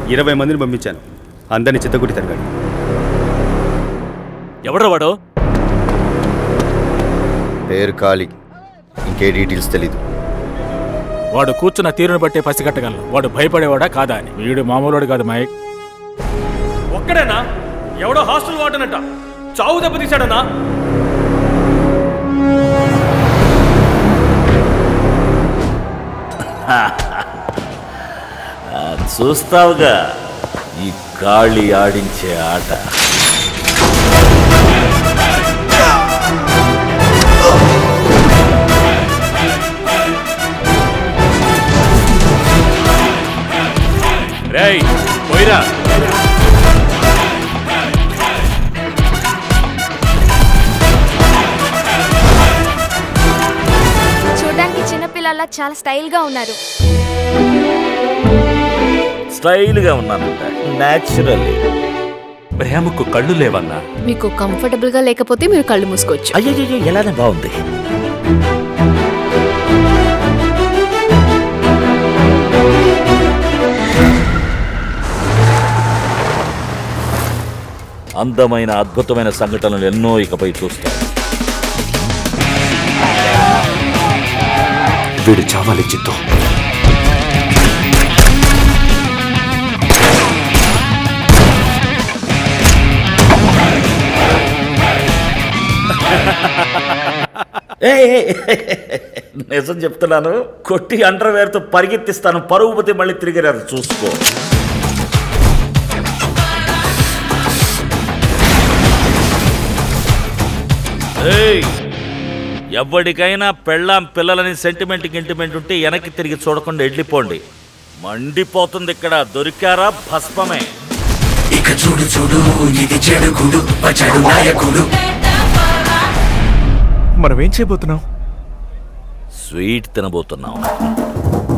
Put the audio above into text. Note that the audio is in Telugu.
ఇరవై మందిని పంపించాను అందరిని చిత్తకుట్టి తరిగాడు ఎవడ్రా వాడు పేరు ఖాళీ ఇంకే డీటెయిల్స్ తెలీదు వాడు కూర్చున్న తీరును బట్టే పసిగట్టగలను వాడు భయపడేవాడా కాదా అని వీడు మామూలుడు కాదు మైక్ ఒక్కడేనా ఎవడో హాస్టల్ వాడనట చావు దెబ్బతీశాడనా ఆ, చూస్తావుగా ఈ గాళి ఆడించే ఆట రేయ్ పోయిరా చూడడానికి చిన్నపిల్లల చాలా స్టైల్గా ఉన్నారు స్టైల్గా ఉన్నానంట న్యాచురల్లీ ప్రేమకు కళ్ళు లేవన్నా మీకు కంఫర్టబుల్ గా లేకపోతే మీరు కళ్ళు మూసుకోవచ్చు అయ్యో ఎలానే బాగుంది అందమైన అద్భుతమైన సంఘటనలు ఎన్నో ఇకపై చూస్తాం వీడు చావాలి చిత్తో ఏయ్, ఏయ్, నిజం చెప్తున్నాను కొట్టి అండర్వేర్తో పరిగెత్తిస్తాను పరుగు పోతే మళ్ళీ తిరిగి రాదు చూసుకో ఏయ్, ఎవరికైనా పెళ్ళాం పిల్లలని సెంటిమెంట్ గింటిమెంట్ ఉంటే వెనక్కి తిరిగి చూడకుండా వెళ్ళిపోండి మండిపోతుంది ఇక్కడ దొరికారా భస్మమే ఇక చూడు చూడు ఇది చెడుగుడు చెడు నాయకుడు మనం ఏం చేయబోతున్నాం స్వీట్ తినబోతున్నాం